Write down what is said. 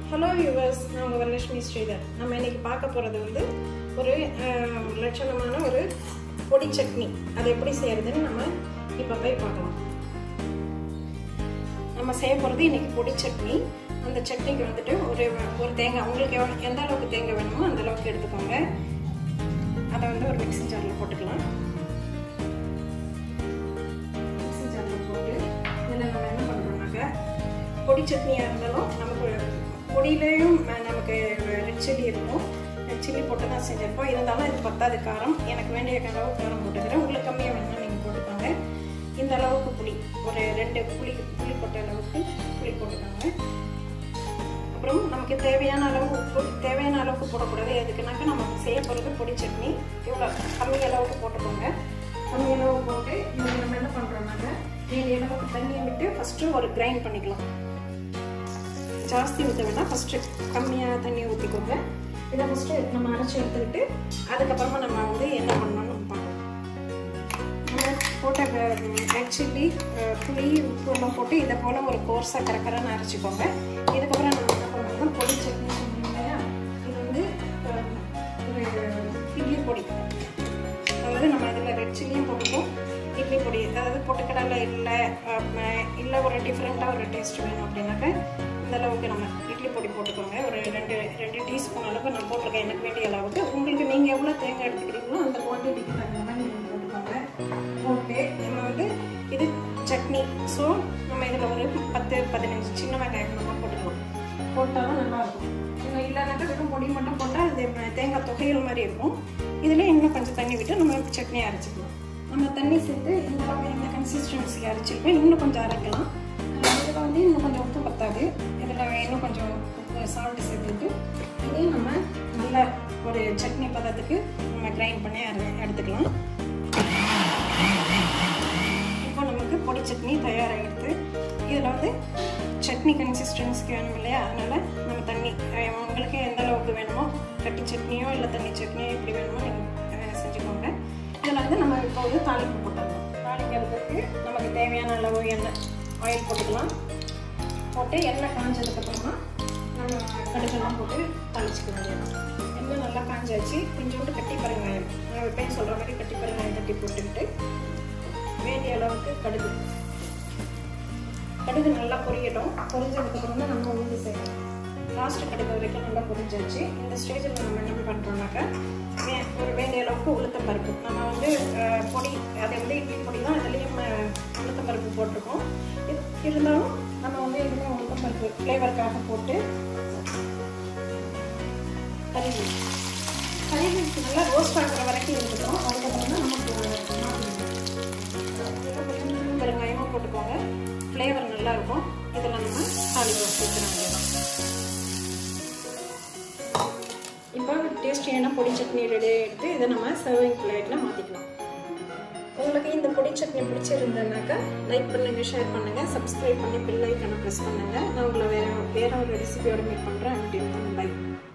hello viewers நான் உங்கள் வரலட்சுமி ஸ்ரீதர் நம்ம இன்னைக்கு பார்க்க போகிறது வந்து ஒரு அஹ், லட்சணமான ஒரு பொடி சட்னி அது எப்படி செய்யறதுன்னு நம்ம இப்போ போய் பார்க்கலாம் நம்ம செய்ய போகிறது இன்னைக்கு பொடி சட்னி அந்த சட்னிக்கு வந்துட்டு ஒரு ஒரு தேங்காய் உங்களுக்கு எவ்வளோ எந்த அளவுக்கு தேங்காய் வேணுமோ அந்த அளவுக்கு எடுத்துக்கோங்க அதை வந்து ஒரு மிக்ஸி ஜாரில் போட்டுக்கலாம் மிக்ஸி ஜாரில் போட்டு இதில் நம்ம என்ன பண்ணுறோம்னாக்க பொடி சட்னியாக இருந்தாலும் நமக்கு பொடியிலையும் நமக்கு ரெட் சில்லி இருக்கும் ரெட் சில்லி போட்டு தான் செஞ்சுருப்போம் இருந்தாலும் இது பத்தாது காரம் எனக்கு வேண்டிய அளவு காரம் போட்டுக்கிறேன் உங்களுக்கு கம்மியாக வேணும்னா நீங்கள் போட்டுக்கோங்க இந்த அளவுக்கு புளி ஒரு ரெண்டு புளி புளி போட்ட அளவுக்கு புளி போட்டுக்கோங்க அப்புறம் நமக்கு தேவையான அளவு உப்பு தேவையான அளவுக்கு போடக்கூடாது எதுக்குனாக்கா நம்ம செய்ய போகிறது பொடி சட்னி இவ்வளோ கம்மி அளவுக்கு போட்டுக்கோங்க கம்மி அளவு போட்டு இதில் நம்ம என்ன பண்ணுறோம்னாக்க வேண்டிய அளவுக்கு தண்ணியை விட்டு ஃபஸ்ட்டு ஒரு கிரைண்ட் பண்ணிக்கலாம் ஜாஸ்தி ஊற்ற வேணாம் ஃபஸ்ட்டு கம்மியாக தண்ணி ஊற்றிக்கோங்க இதை ஃபஸ்ட்டு நம்ம அரைச்சி எடுத்துக்கிட்டு அதுக்கப்புறமா நம்ம வந்து என்ன பண்ணணும்னு நம்ம பார்க்கலாம் நம்ம போட்ட ரெட் சில்லி புளி உப்பு எல்லாம் போட்டு இதை போல் ஒரு கோர்ஸாக கரக்கரன்னு அரைச்சிக்கோங்க இதுக்கப்புறம் நம்ம என்ன பண்ணணும்னா பொடி சட்னி சொன்னோம் இல்லையா இது வந்து அஹ், ஒரு இட்லி பொடி அதாவது நம்ம இதில் ரெட் சில்லியும் போட்டுப்போம் இட்லி பொடி அதாவது பொட்டுக்கடலை இல்லை இல்லை ஒரு டிஃப்ரெண்ட்டாக ஒரு டேஸ்ட் வேணும் அப்படின்னாக்க இந்த அளவுக்கு நம்ம இட்லி பொடி போட்டுக்கோங்க ஒரு ரெண்டு ரெண்டு டீஸ்பூன் அளவுக்கு நான் போட்டிருக்கேன் எனக்கு வேண்டிய அளவுக்கு உங்களுக்கு நீங்கள் எவ்வளோ தேங்காய் எடுத்துக்கிறீங்களோ அந்த குவான்டிட்டிக்கு தகுந்த மாதிரி நீங்கள் போட்டுக்கோங்க போட்டு நம்ம வந்து இது சட்னி ஸோ நம்ம இதில் ஒரு பத்து பதினஞ்சு சின்ன வெங்காயம் நம்ம போட்டுக்கலாம் போட்டாலும் நல்லாயிருக்கும் இல்லை இல்லைனாக்கா வெறும் பொடி மட்டும் போட்டால் அது தேங்காய் தொகையல் மாதிரி இருக்கும் இதில் இன்னும் கொஞ்சம் தண்ணி விட்டு நம்ம சட்னி அரைச்சிக்கலாம் நம்ம தண்ணி சேர்த்து இந்த அளவு இந்த கன்சிஸ்டன்சி அரைச்சிருக்கோம் இன்னும் கொஞ்சம் அரைக்கலாம் இதில் வந்து இன்னும் கொஞ்சம் உப்பு பத்தாது இதில் இன்னும் கொஞ்சம் சால்ட் சேர்த்துட்டு இதையும் நம்ம நல்ல ஒரு சட்னி பதத்துக்கு நம்ம கிரைண்ட் பண்ணி அரை எடுத்துக்கலாம் இப்போ நமக்கு பொடி சட்னி தயாராகிடுது இதில் வந்து சட்னி கன்சிஸ்டன்சிக்கு வேணும் இல்லையா அதனால் நம்ம தண்ணி அஹ் உங்களுக்கு எந்த அளவுக்கு வேணுமோ கட்டி சட்னியோ இல்லை தண்ணி சட்னியோ எப்படி வேணுமோ நீங்கள் செஞ்சுக்கோங்க இதில் வந்து நம்ம இப்போ வந்து தாளிப்பு போட்டுடலாம் தாளிக்கிறதுக்கு நமக்கு தேவையான அளவு எண்ணெய் ஆயில் போட்டுக்கலாம் போட்டு எண்ணெய் காஞ்சதுக்கப்புறமா நம்ம கடுக்கெல்லாம் போட்டு தாளிச்சுக்க வேண்டியது எண்ணெய் நல்லா காஞ்சாச்சு கொஞ்சோண்டு கட்டி பெருங்காயம் நான் எப்பயும் சொல்கிற மாதிரி கட்டி பெருங்காயம் தட்டி போட்டுக்கிட்டு வேண்டிய அளவுக்கு கடுகு கடுகு நல்லா பொரியட்டும் பொரிஞ்சதுக்கப்புறம் தான் நம்ம உளுந்து செய்யணும் லாஸ்ட் கடுகு வரைக்கும் நல்லா பொரிஞ்சாச்சு இந்த ஸ்டேஜில் நம்ம என்ன பண்ணுறோம்னாக்கா வே- ஒரு வேண்டிய அளவுக்கு உளுத்தம் பருப்பு நம்ம வந்து அஹ், பொடி அதை வந்து இட்லி பொடி தான் அதுலேயும் உளுத்தம் பருப்பு போட்டிருக்கோம் இரு- இருந்தாலும் நம்ம வந்து இதுலேயும் உளுத்தம் பருப்பு ஃப்ளேவருக்காக போட்டு கறிவு கறிவு நல்லா ரோஸ்ட் ஆகிற வரைக்கும் இருக்கட்டும் அதுக்கப்புறம் தான் நமக்கு மாற்றி பெருங்காயமாக போட்டுக்கோங்க ஃப்ளேவர் நல்லா இருக்கும் இதில் நம்ம தாளிப்பு சேர்த்துற வேண்டியதான் இப்போ டேஸ்டியான பொடி சட்னி ரெடி எடுத்து இதை நம்ம சர்விங் பிளேட்டில் மாற்றிக்கலாம் உங்களுக்கு இந்த பொடி சட்னி பிடிச்சிருந்ததுனாக்கா லைக் பண்ணுங்கள் ஷேர் பண்ணுங்கள் சப்ஸ்கிரைப் பண்ணி பில் ஐக்கனை ப்ரெஸ் பண்ணுங்கள் நான் உங்களை வேறு வேறு ஒரு ரெசிபியோட மீட் பண்ணுறேன் அப்படின்னு பை